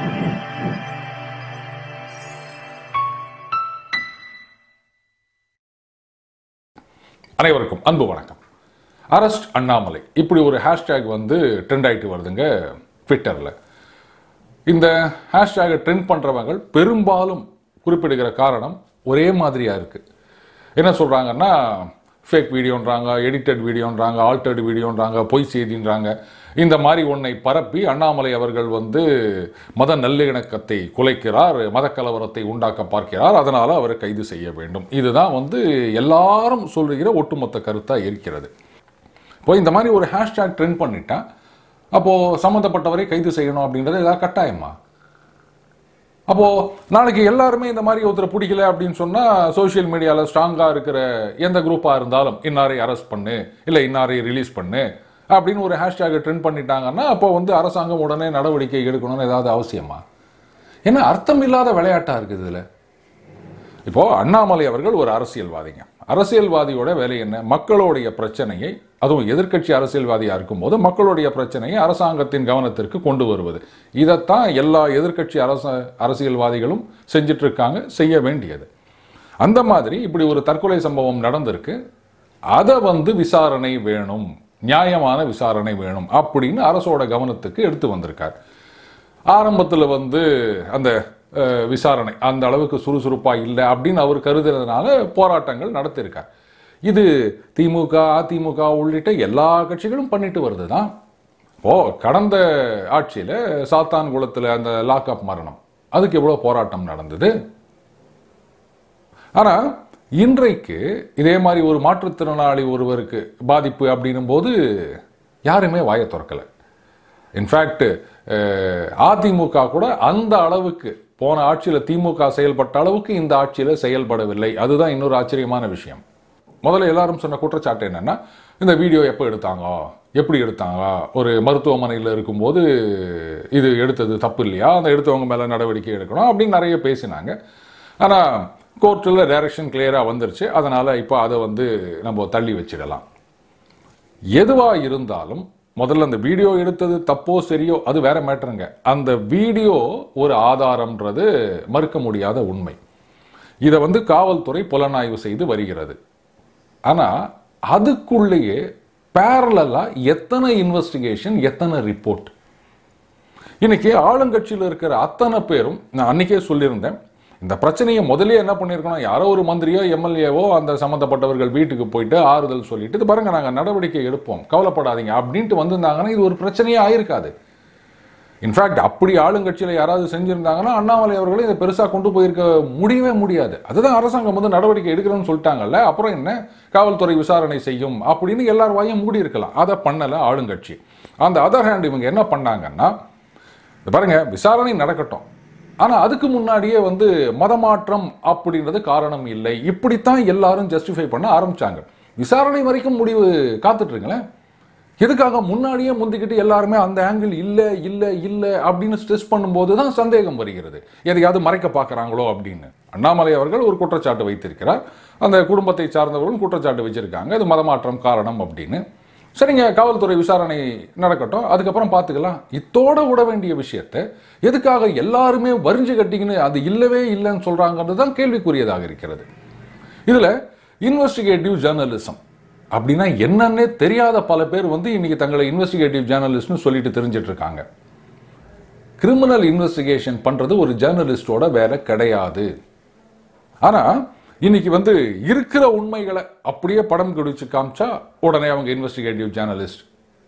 அனைவருக்கும் அன்பு வணக்கம் அரஸ்ட் அண்ணாமலை இப்படி ஒரு ஹேஷ்டேக் வந்து ட்ரெண்ட் ஆயிட்டு வருதுங்க ட்விட்டரில் இந்த ஹேஷ்டேகை ட்ரெண்ட் பண்ணுறவங்க பெரும்பாலும் குறிப்பிடுகிற காரணம் ஒரே மாதிரியாக இருக்குது என்ன சொல்கிறாங்கன்னா ஃபேக் வீடியோன்றாங்க எடிட்டட் வீடியோன்றாங்க ஆல்டர்டு வீடியோன்றாங்க பொய் செய்தின்றாங்க இந்த மாதிரி ஒன்றை பரப்பி அண்ணாமலை அவர்கள் வந்து மத நல்லிணக்கத்தை குலைக்கிறார் மதக்கலவரத்தை உண்டாக்க பார்க்கிறார் அதனால் அவரை கைது செய்ய வேண்டும் இதுதான் வந்து எல்லாரும் சொல்லுகிற ஒட்டுமொத்த கருத்தாக இருக்கிறது இப்போ இந்த மாதிரி ஒரு ஹேஷ்டேக் ட்ரெண்ட் பண்ணிட்டா அப்போது சம்மந்தப்பட்டவரை கைது செய்யணும் அப்படின்றது ஏதாவது கட்டாயமா அப்போ நாளைக்கு எல்லாருமே இந்த மாதிரி ஒருத்தர் பிடிக்கல அப்படின்னு சொன்னா சோஷியல் மீடியாவில் ஸ்ட்ராங்காக இருக்கிற எந்த குரூப்பாக இருந்தாலும் இன்னாரை அரெஸ்ட் பண்ணு இல்லை இன்னாரை ரிலீஸ் பண்ணு அப்படின்னு ஒரு ஹேஷ்டேக் ட்ரெண்ட் பண்ணிட்டாங்கன்னா அப்போ வந்து அரசாங்கம் உடனே நடவடிக்கை எடுக்கணும்னு ஏதாவது அவசியமா ஏன்னா அர்த்தம் இல்லாத விளையாட்டா இருக்குது இதுல இப்போ அண்ணாமலை அவர்கள் ஒரு அரசியல்வாதிங்க அரசியல்வாதியோட வேலை என்ன மக்களுடைய பிரச்சனையை அதுவும் எதிர்க்கட்சி அரசியல்வாதியா இருக்கும்போது மக்களுடைய பிரச்சனையை அரசாங்கத்தின் கவனத்திற்கு கொண்டு வருவது இதைத்தான் எல்லா எதிர்க்கட்சி அரச அரசியல்வாதிகளும் செஞ்சிட்டு இருக்காங்க செய்ய வேண்டியது அந்த மாதிரி இப்படி ஒரு தற்கொலை சம்பவம் நடந்திருக்கு அதை வந்து விசாரணை வேணும் நியாயமான விசாரணை வேணும் அப்படின்னு அரசோட கவனத்துக்கு எடுத்து வந்திருக்கார் ஆரம்பத்தில் வந்து அந்த அஹ், விசாரணை அந்த அளவுக்கு சுறுசுறுப்பாக இல்லை அப்படின்னு அவர் கருதுறதுனால போராட்டங்கள் நடத்தியிருக்கார் இது திமுக அதிமுக உள்ளிட்ட எல்லா கட்சிகளும் பண்ணிட்டு வருது தான் இப்போ கடந்த ஆட்சியில் சாத்தான்குளத்தில் அந்த லாக்அப் மரணம் அதுக்கு எவ்வளோ போராட்டம் நடந்தது ஆனால் இன்றைக்கு இதே மாதிரி ஒரு மாற்றுத்திறனாளி ஒருவருக்கு பாதிப்பு அப்படின்னும் போது யாருமே வாயை திறக்கலை இன்ஃபேக்ட் அதிமுக கூட அந்த அளவுக்கு போன ஆட்சியில் திமுக செயல்பட்ட அளவுக்கு இந்த ஆட்சியில் செயல்படவில்லை அதுதான் இன்னொரு ஆச்சரியமான விஷயம் முதல்ல எல்லாரும் சொன்ன குற்றச்சாட்டு என்னன்னா இந்த வீடியோ எப்போ எடுத்தாங்க எப்படி எடுத்தாங்க ஒரு மருத்துவமனையில் இருக்கும்போது இது எடுத்தது தப்பு இல்லையா அந்த எடுத்தவங்க மேலே நடவடிக்கை எடுக்கணும் அப்படின்னு நிறைய பேசினாங்க ஆனால் கோர்ட்டில் டைரக்ஷன் கிளியராக வந்துருச்சு அதனால் இப்போ அதை வந்து நம்ம தள்ளி வச்சிடலாம் எதுவா இருந்தாலும் முதல்ல அந்த வீடியோ எடுத்தது தப்போ சரியோ அது வேற மேட்டருங்க அந்த வீடியோ ஒரு ஆதாரம்ன்றது மறுக்க முடியாத உண்மை இதை வந்து காவல்துறை புலனாய்வு செய்து வருகிறது ஆனா அதுக்குள்ளேயே பேரலா எத்தனை இன்வெஸ்டிகேஷன் எத்தனை ரிப்போர்ட் இன்னைக்கு ஆளுங்கட்சியில் இருக்கிற அத்தனை பேரும் நான் அன்னைக்கே சொல்லியிருந்தேன் இந்த பிரச்சனையை முதலே என்ன பண்ணியிருக்கணும் யாரோ ஒரு மந்திரியோ எம்எல்ஏவோ அந்த சம்மந்தப்பட்டவர்கள் வீட்டுக்கு போயிட்டு ஆறுதல் சொல்லிட்டு இது பாருங்க நாங்கள் நடவடிக்கை எடுப்போம் கவலைப்படாதீங்க அப்படின்ட்டு வந்திருந்தாங்கன்னா இது ஒரு பிரச்சனையே ஆயிருக்காது இன்ஃபேக்ட் அப்படி ஆளுங்கட்சியில் யாராவது செஞ்சிருந்தாங்கன்னா அண்ணாமலை அவர்களை இதை பெருசாக கொண்டு போயிருக்க முடியவே முடியாது அதுதான் அரசாங்கம் வந்து நடவடிக்கை எடுக்கிறேன்னு சொல்லிட்டாங்கல்ல அப்புறம் என்ன காவல்துறை விசாரணை செய்யும் அப்படின்னு எல்லார் வாயும் மூடி இருக்கலாம் அதை பண்ணலை ஆளுங்கட்சி அந்த அதர் ஹேண்ட் இவங்க என்ன பண்ணாங்கன்னா இது பாருங்க விசாரணை நடக்கட்டும் ஆனா அதுக்கு முன்னாடியே வந்து மதமாற்றம் அப்படின்றது காரணம் இல்லை இப்படித்தான் எல்லாரும் ஜஸ்டிஃபை பண்ண ஆரம்பிச்சாங்க விசாரணை வரைக்கும் முடிவு காத்துட்டு இருங்களேன் எதுக்காக முன்னாடியே முந்திக்கிட்டு எல்லாருமே அந்த ஆங்கிள் இல்லை இல்லை இல்லை அப்படின்னு ஸ்ட்ரெஸ் பண்ணும்போது தான் சந்தேகம் வருகிறது எதையாவது மறைக்க பார்க்குறாங்களோ அப்படின்னு அண்ணாமலை அவர்கள் ஒரு குற்றச்சாட்டு வைத்திருக்கிறார் அந்த குடும்பத்தை சார்ந்தவர்களும் குற்றச்சாட்டு வச்சிருக்காங்க அது மதமாற்றம் காரணம் அப்படின்னு சரிங்க காவல்துறை விசாரணை நடக்கட்டும் அதுக்கப்புறம் பார்த்துக்கலாம் இத்தோட விட வேண்டிய விஷயத்தை எதுக்காக எல்லாருமே வரிஞ்சு கட்டிக்கின்னு அது இல்லவே இல்லைன்னு சொல்றாங்கிறது தான் கேள்விக்குரியதாக இருக்கிறது இதுல இன்வெஸ்டிகேட்டிவ் ஜேர்னலிசம் அப்படின்னா என்னன்னே தெரியாத பல பேர் வந்து இன்னைக்கு தங்களை இன்வெஸ்டிகேட்டிவ் ஜேர்னலிஸ்ட்னு சொல்லிட்டு தெரிஞ்சிட்டு இருக்காங்க கிரிமினல் இன்வெஸ்டிகேஷன் பண்றது ஒரு ஜேர்னலிஸ்டோட வேலை கிடையாது ஆனா இன்னைக்கு வந்து இருக்கிற உண்மைகளை அப்படியே படம் பிடிச்சு காமிச்சா உடனே அவங்க இன்வெஸ்டிகேட்டிவ் ஜேர்னலிஸ்ட்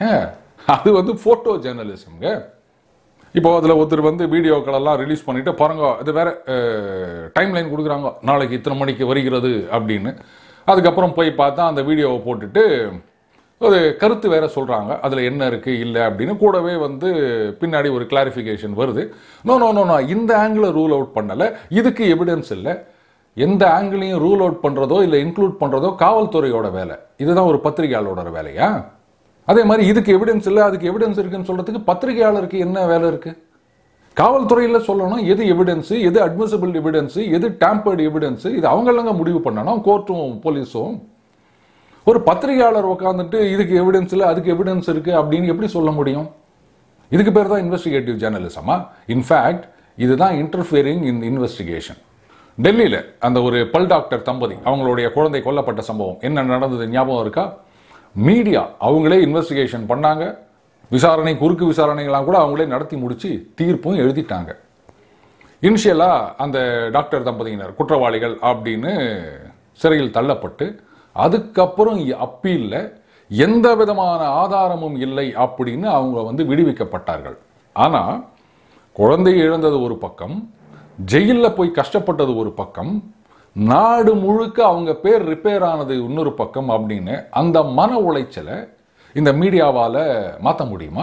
அது வந்து போட்டோ ஜேர்னலிசம்ங்க இப்போ அதில் ஒருத்தர் வந்து வீடியோக்கள் எல்லாம் ரிலீஸ் பண்ணிட்டு பாருங்க இது வேற டைம் லைன் கொடுக்குறாங்க நாளைக்கு இத்தனை மணிக்கு வருகிறது அப்படின்னு அதுக்கப்புறம் போய் பார்த்தா அந்த வீடியோவை போட்டுட்டு ஒரு கருத்து வேற சொல்றாங்க அதில் என்ன இருக்கு இல்லை அப்படின்னு கூடவே வந்து பின்னாடி ஒரு கிளாரிஃபிகேஷன் வருது நோ நோ நோ நோ இந்த ஆங்கிளை ரூல் அவுட் பண்ணலை இதுக்கு எவிடன்ஸ் இல்லை எந்த ஆங்கிளையும் ரூல் அவுட் பண்ணுறதோ இல்லை இன்க்ளூட் பண்ணுறதோ காவல்துறையோட வேலை இதுதான் ஒரு பத்திரிகையாளரோட வேலையா அதே மாதிரி இதுக்கு எவிடன்ஸ் இல்லை அதுக்கு எவிடன்ஸ் இருக்குன்னு சொல்றதுக்கு பத்திரிகையாளருக்கு என்ன வேலை இருக்கு காவல்துறையில் சொல்லணும் எது எவிடன்ஸு எது அட்மிசபிள் எவிடன்ஸு எது டேம்பர்டு எவிடன்ஸு இது அவங்களங்க முடிவு பண்ணணும் கோர்ட்டும் போலீஸும் ஒரு பத்திரிகையாளர் உட்காந்துட்டு இதுக்கு எவிடன்ஸ் இல்லை அதுக்கு எவிடன்ஸ் இருக்கு அப்படின்னு எப்படி சொல்ல முடியும் இதுக்கு பேர் தான் இன்வெஸ்டிகேட்டிவ் ஜேர்னலிசமா இன்ஃபேக்ட் இதுதான் இன்டர்ஃபியரிங் இன் இன்வெஸ்டிகேஷன் டெல்லியில் அந்த ஒரு பல் டாக்டர் தம்பதி அவங்களுடைய குழந்தை கொல்லப்பட்ட சம்பவம் என்ன நடந்தது ஞாபகம் இருக்கா மீடியா அவங்களே இன்வெஸ்டிகேஷன் பண்ணாங்க விசாரணை குறுக்கு விசாரணைகள்லாம் கூட அவங்களே நடத்தி முடிச்சு தீர்ப்பும் எழுதிட்டாங்க இனிஷியலா அந்த டாக்டர் தம்பதியினர் குற்றவாளிகள் அப்படின்னு சிறையில் தள்ளப்பட்டு அதுக்கப்புறம் அப்பீல்ல எந்த விதமான ஆதாரமும் இல்லை அப்படின்னு அவங்க வந்து விடுவிக்கப்பட்டார்கள் ஆனா குழந்தை இழந்தது ஒரு பக்கம் ஜெயிலில் போய் கஷ்டப்பட்டது ஒரு பக்கம் நாடு முழுக்க அவங்க பேர் ரிப்பேர் ஆனது இன்னொரு பக்கம் அப்படின்னு அந்த மன உளைச்சலை இந்த மீடியாவால மாற்ற முடியுமா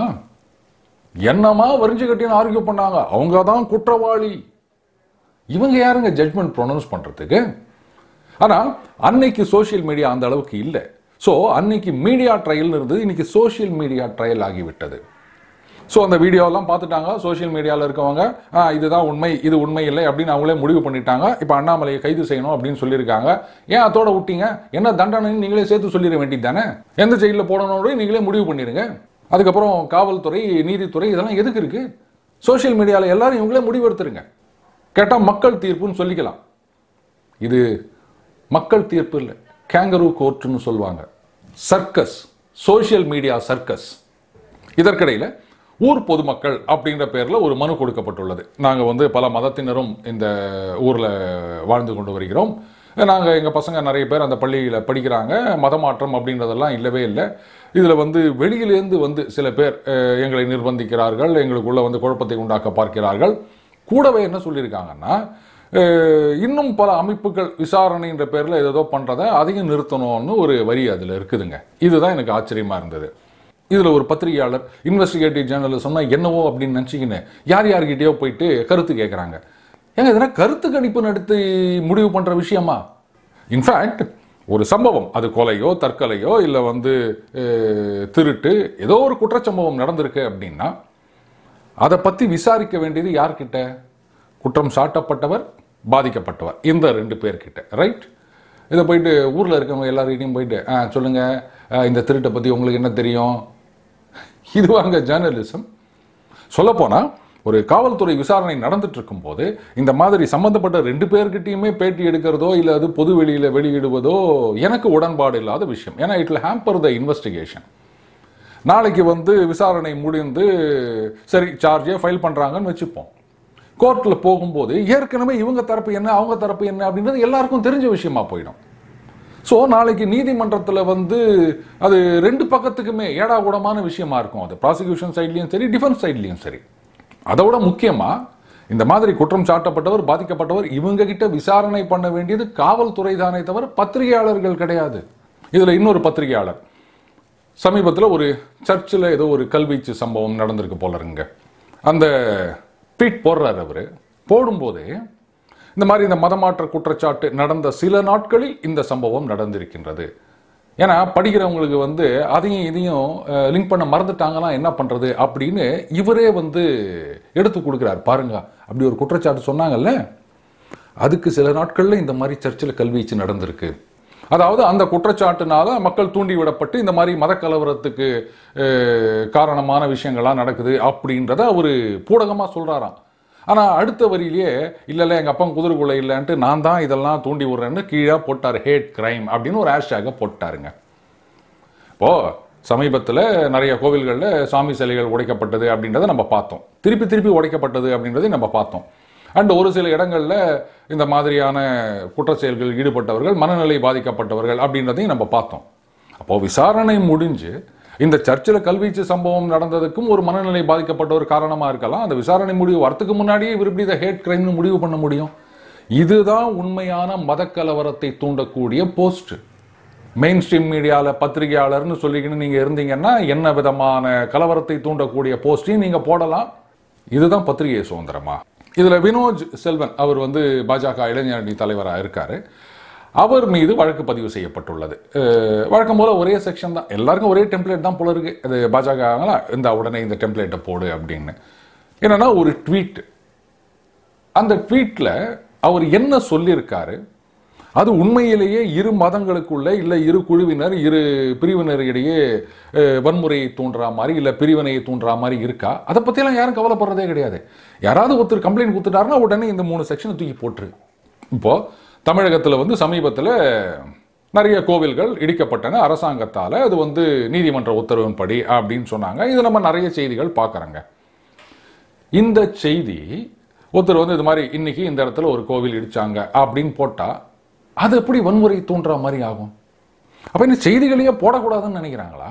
என்னமா வரிஞ்சு கட்டின்னு ஆர்கியூ பண்ணாங்க அவங்க தான் குற்றவாளி இவங்க யாருங்க ஜட்மெண்ட் ப்ரொனவுன்ஸ் பண்றதுக்கு ஆனா அன்னைக்கு சோஷியல் மீடியா அந்த அளவுக்கு இல்லை ஸோ அன்னைக்கு மீடியா ட்ரையல் இருந்தது இன்னைக்கு சோஷியல் மீடியா ட்ரையல் ஆகிவிட்டது ஸோ அந்த வீடியோலாம் பார்த்துட்டாங்க சோஷியல் மீடியாவில் இருக்கவங்க "ஆ, இதுதான் உண்மை இது உண்மை இல்லை அப்படின்னு அவங்களே முடிவு பண்ணிட்டாங்க இப்போ அண்ணாமலையை கைது செய்யணும் அப்படின்னு சொல்லியிருக்காங்க ஏன் அதோட விட்டீங்க என்ன தண்டனைன்னு நீங்களே சேர்த்து சொல்லிட வேண்டியது தானே எந்த ஜெயிலில் போடணும் நீங்களே முடிவு பண்ணிடுங்க அதுக்கப்புறம் காவல்துறை நீதித்துறை இதெல்லாம் எதுக்கு இருக்கு சோஷியல் மீடியாவில் எல்லாரும் இவங்களே முடிவெடுத்துருங்க கேட்டால் மக்கள் தீர்ப்புன்னு சொல்லிக்கலாம் இது மக்கள் தீர்ப்பு இல்லை கேங்கரூ கோர்ட்டுன்னு சொல்லுவாங்க சர்க்கஸ் சோஷியல் மீடியா சர்க்கஸ் இதற்கிடையில் ஊர் பொதுமக்கள் அப்படின்ற பேரில் ஒரு மனு கொடுக்கப்பட்டுள்ளது நாங்கள் வந்து பல மதத்தினரும் இந்த ஊரில் வாழ்ந்து கொண்டு வருகிறோம் நாங்கள் எங்கள் பசங்க நிறைய பேர் அந்த பள்ளியில் படிக்கிறாங்க மதமாற்றம் அப்படின்றதெல்லாம் இல்லவே இல்லை இதில் வந்து வெளியிலேருந்து வந்து சில பேர் அஹ், எங்களை நிர்பந்திக்கிறார்கள் எங்களுக்குள்ள வந்து குழப்பத்தை உண்டாக்க பார்க்கிறார்கள் கூடவே என்ன சொல்லியிருக்காங்கன்னா அஹ், இன்னும் பல அமைப்புகள் விசாரணைன்ற பேரில் ஏதோ பண்ணுறதை அதையும் நிறுத்தணும்னு ஒரு வரி அதில் இருக்குதுங்க இதுதான் எனக்கு ஆச்சரியமாக இருந்தது இதில் ஒரு பத்திரிகையாளர் இன்வெஸ்டிகேட்டிவ் ஜேர்னலிசம்னா என்னவோ அப்படின்னு நினச்சிக்கின்னு யார் யார்கிட்டயோ போயிட்டு கருத்து கேட்குறாங்க ஏங்க இதெல்லாம் கருத்து கணிப்பு நடத்தி முடிவு பண்ணுற விஷயமா இன்ஃபேக்ட் ஒரு சம்பவம் அது கொலையோ தற்கொலையோ இல்லை வந்து அஹ், திருட்டு ஏதோ ஒரு குற்றச்சம்பவம் நடந்திருக்கு அப்படின்னா அதை பற்றி விசாரிக்க வேண்டியது யார்கிட்ட குற்றம் சாட்டப்பட்டவர் பாதிக்கப்பட்டவர் இந்த ரெண்டு பேர்கிட்ட ரைட் இதை போயிட்டு ஊரில் இருக்கவங்க எல்லார்கிட்டையும் போயிட்டு ஆ சொல்லுங்க ஆ, இந்த திருட்டை பற்றி உங்களுக்கு என்ன தெரியும் இதுவாங்க ஜேர்னலிசம் சொல்லப்போனால் ஒரு காவல்துறை விசாரணை நடந்துட்டு இருக்கும்போது இந்த மாதிரி சம்பந்தப்பட்ட ரெண்டு பேர்கிட்டயுமே பேட்டி எடுக்கிறதோ இல்லை அது பொது வெளியில் வெளியிடுவதோ எனக்கு உடன்பாடு இல்லாத விஷயம் ஏன்னா it will hamper the investigation நாளைக்கு வந்து விசாரணை முடிந்து சரி சார்ஜே ஃபைல் பண்ணுறாங்கன்னு வச்சுப்போம் கோர்ட்டில் போகும்போது ஏற்கனவே இவங்க தரப்பு என்ன அவங்க தரப்பு என்ன அப்படின்றது எல்லாருக்கும் தெரிஞ்ச விஷயமா போயிடும் ஸோ நாளைக்கு நீதிமன்றத்தில் வந்து அது ரெண்டு பக்கத்துக்குமே ஏடா கூடமான விஷயமா இருக்கும் அது ப்ராசிக்யூஷன் சைட்லையும் சரி டிஃபென்ஸ் சைட்லையும் சரி அதை விட முக்கியமா இந்த மாதிரி குற்றம் சாட்டப்பட்டவர் பாதிக்கப்பட்டவர் இவங்க கிட்ட விசாரணை பண்ண வேண்டியது காவல்துறை தானே தவிர பத்திரிகையாளர்கள் கிடையாது இதுல இன்னொரு பத்திரிகையாளர் சமீபத்தில் ஒரு சர்ச்சில் ஏதோ ஒரு கல்வீச்சு சம்பவம் நடந்திருக்கு போல இருங்க அந்த ட்வீட் போடுறாரு அவர் போடும்போதே இந்த மாதிரி இந்த மதமாற்ற குற்றச்சாட்டு நடந்த சில நாட்களில் இந்த சம்பவம் நடந்திருக்கின்றது ஏன்னா படிக்கிறவங்களுக்கு வந்து அதையும் இதையும் லிங்க் பண்ண மறந்துட்டாங்கன்னா என்ன பண்றது அப்படின்னு இவரே வந்து எடுத்து கொடுக்குறாரு பாருங்க அப்படி ஒரு குற்றச்சாட்டு சொன்னாங்கல்ல அதுக்கு சில நாட்கள்ல இந்த மாதிரி சர்ச்சில் கல்வீச்சு நடந்திருக்கு அதாவது அந்த குற்றச்சாட்டுனால மக்கள் தூண்டி விடப்பட்டு இந்த மாதிரி மத கலவரத்துக்கு அஹ், காரணமான விஷயங்கள்லாம் நடக்குது அப்படின்றத அவர் பூடகமாக சொல்றாராம் ஆனால் அடுத்த வரியிலேயே இல்லை இல்லை எங்கள் அப்பா குதிரைக்குள்ள இல்லைன்ட்டு நான் தான் இதெல்லாம் தூண்டி விடுறேன்னு கீழே போட்டார் ஹேட் கிரைம் அப்படின்னு ஒரு ஹேஷ்டேகை போட்டாருங்க இப்போ சமீபத்தில் நிறைய கோவில்களில் சாமி சிலைகள் உடைக்கப்பட்டது அப்படின்றத நம்ம பார்த்தோம் திருப்பி திருப்பி உடைக்கப்பட்டது அப்படின்றதை நம்ம பார்த்தோம் அண்ட் ஒரு சில இடங்களில் இந்த மாதிரியான குற்ற செயல்களில் ஈடுபட்டவர்கள் மனநிலை பாதிக்கப்பட்டவர்கள் அப்படின்றதையும் நம்ம பார்த்தோம் அப்போ விசாரணை முடிஞ்சு இந்த சர்ச்சில் கல்வீச்சு சம்பவம் நடந்ததுக்கும் ஒரு மனநிலை பாதிக்கப்பட்ட ஒரு காரணமாக இருக்கலாம் அந்த விசாரணை முடிவு வரத்துக்கு முன்னாடியே இவர் எப்படி இதை ஹேட் கிரைம்னு முடிவு பண்ண முடியும் இதுதான் உண்மையான மத கலவரத்தை தூண்டக்கூடிய போஸ்ட் மெயின் ஸ்ட்ரீம் மீடியாவில் பத்திரிகையாளர்னு சொல்லிக்கின்னு நீங்கள் இருந்தீங்கன்னா என்ன விதமான கலவரத்தை தூண்டக்கூடிய போஸ்டையும் நீங்கள் போடலாம் இதுதான் பத்திரிகை சுதந்திரமா இதில் வினோஜ் செல்வன் அவர் வந்து பாஜக இளைஞரணி தலைவராக இருக்காரு அவர் மீது வழக்கு பதிவு செய்யப்பட்டுள்ளது அஹ், வழக்கம் போல ஒரே செக்ஷன் தான் எல்லாருக்கும் ஒரே டெம்ப்ளேட் தான் போல இருக்கு அது பாஜக இந்த உடனே இந்த டெம்ப்ளேட்டை போடு அப்படின்னு என்னன்னா ஒரு ட்வீட் அந்த ட்வீட்ல அவர் என்ன சொல்லியிருக்காரு அது உண்மையிலேயே இரு மதங்களுக்குள்ள இல்லை இரு குழுவினர் இரு பிரிவினர் இடையே அஹ், வன்முறையை தூண்டுற மாதிரி இல்லை பிரிவினையை தூண்டுற மாதிரி இருக்கா அதை பற்றியெல்லாம் யாரும் கவலைப்படுறதே கிடையாது யாராவது ஒருத்தர் கம்ப்ளைண்ட் கொடுத்துட்டாருன்னா உடனே இந்த மூணு செக்ஷனை தூக்கி போட்டுரு இப்போ தமிழகத்தில் வந்து சமீபத்தில் நிறைய கோவில்கள் இடிக்கப்பட்டன அரசாங்கத்தால் அது வந்து நீதிமன்ற உத்தரவின்படி அப்படின்னு சொன்னாங்க இது நம்ம நிறைய செய்திகள் பார்க்குறோங்க இந்த செய்தி ஒருத்தர் வந்து இது மாதிரி இன்னைக்கு இந்த இடத்துல ஒரு கோவில் இடிச்சாங்க அப்படின்னு போட்டா அது எப்படி வன்முறை தூண்டுற மாதிரி ஆகும் அப்ப இந்த செய்திகளையே போடக்கூடாதுன்னு நினைக்கிறாங்களா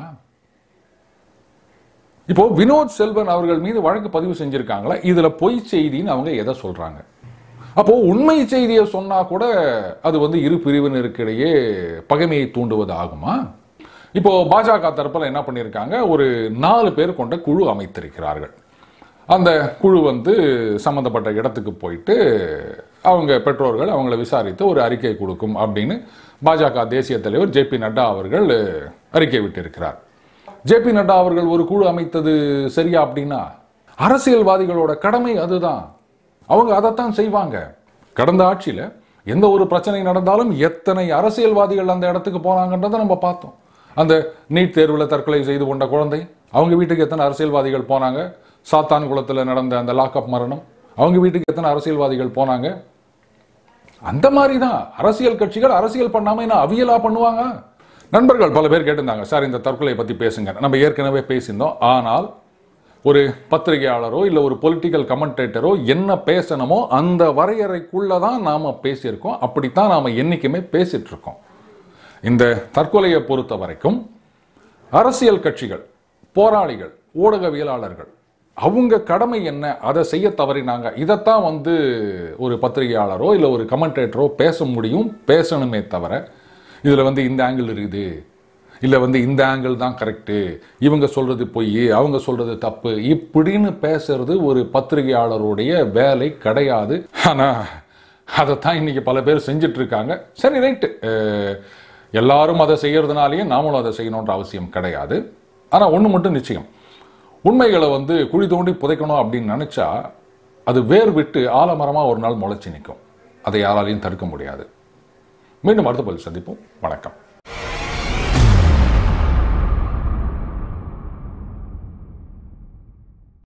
இப்போ வினோத் செல்வன் அவர்கள் மீது வழக்கு பதிவு செஞ்சிருக்காங்களா இதுல பொய் செய்தின்னு அவங்க எதை சொல்றாங்க அப்போ உண்மை செய்தியை சொன்னா கூட அது வந்து இரு பிரிவினருக்கு இடையே பகைமையை தூண்டுவது ஆகுமா இப்போ பாஜக தரப்புல என்ன பண்ணியிருக்காங்க ஒரு நாலு பேர் கொண்ட குழு அமைத்திருக்கிறார்கள் அந்த குழு வந்து சம்பந்தப்பட்ட இடத்துக்கு போயிட்டு அவங்க பெற்றோர்கள் அவங்கள விசாரித்து ஒரு அறிக்கை கொடுக்கும் அப்படின்னு பாஜக தேசிய தலைவர் ஜே பி நட்டா அவர்கள் அறிக்கை விட்டிருக்கிறார் ஜே பி நட்டா அவர்கள் ஒரு குழு அமைத்தது சரியா அப்படின்னா அரசியல்வாதிகளோட கடமை அதுதான் அவங்க அதைத்தான் செய்வாங்க கடந்த ஆட்சியில எந்த ஒரு பிரச்சனை நடந்தாலும் எத்தனை அரசியல்வாதிகள் அந்த இடத்துக்கு போனாங்கன்றதை நம்ம பார்த்தோம் அந்த நீட் தேர்வில் தற்கொலை செய்து கொண்ட குழந்தை அவங்க வீட்டுக்கு எத்தனை அரசியல்வாதிகள் போனாங்க சாத்தான் குளத்தில் நடந்த அந்த லாக்அப் மரணம் அவங்க வீட்டுக்கு எத்தனை அரசியல்வாதிகள் போனாங்க அந்த மாதிரி தான் அரசியல் கட்சிகள் அரசியல் பண்ணாம என்ன அவியலா பண்ணுவாங்க நண்பர்கள் பல பேர் கேட்டிருந்தாங்க சார் இந்த தற்கொலை பத்தி பேசுங்க நம்ம ஏற்கனவே பேசியிருந்தோம் ஆனால் ஒரு பத்திரிகையாளரோ இல்லை ஒரு பொலிட்டிக்கல் கமெண்டேட்டரோ என்ன பேசணுமோ அந்த வரையறைக்குள்ள தான் நாம பேசியிருக்கோம் அப்படித்தான் நாம என்னைக்குமே பேசிட்டு இருக்கோம் இந்த தற்கொலையை பொறுத்த வரைக்கும் அரசியல் கட்சிகள் போராளிகள் ஊடகவியலாளர்கள் அவங்க கடமை என்ன அதை செய்ய தவறினாங்க இதைத்தான் வந்து ஒரு பத்திரிகையாளரோ இல்லை ஒரு கமெண்டேட்டரோ பேச முடியும் பேசணுமே தவிர இதில் வந்து இந்த ஆங்கிள் இருக்குது இல்லை வந்து இந்த ஆங்கிள் தான் கரெக்டு இவங்க சொல்றது பொய் அவங்க சொல்றது தப்பு இப்படின்னு பேசுறது ஒரு பத்திரிகையாளருடைய வேலை கிடையாது ஆனால் அதைத்தான் இன்னைக்கு பல பேர் செஞ்சுட்டு இருக்காங்க சரி ரைட்டு எல்லாரும் அதை செய்யறதுனாலேயே நாமளும் அதை செய்யணுன்ற அவசியம் கிடையாது ஆனால் ஒன்று மட்டும் நிச்சயம் உண்மைகளை வந்து குழி தோண்டி புதைக்கணும் அப்படின்னு நினைச்சா அது வேர் விட்டு ஆலமரமாக ஒரு நாள் முளைச்சி நிற்கும் அதை யாராலையும் தடுக்க முடியாது மீண்டும் அடுத்த பதில் சந்திப்போம் வணக்கம்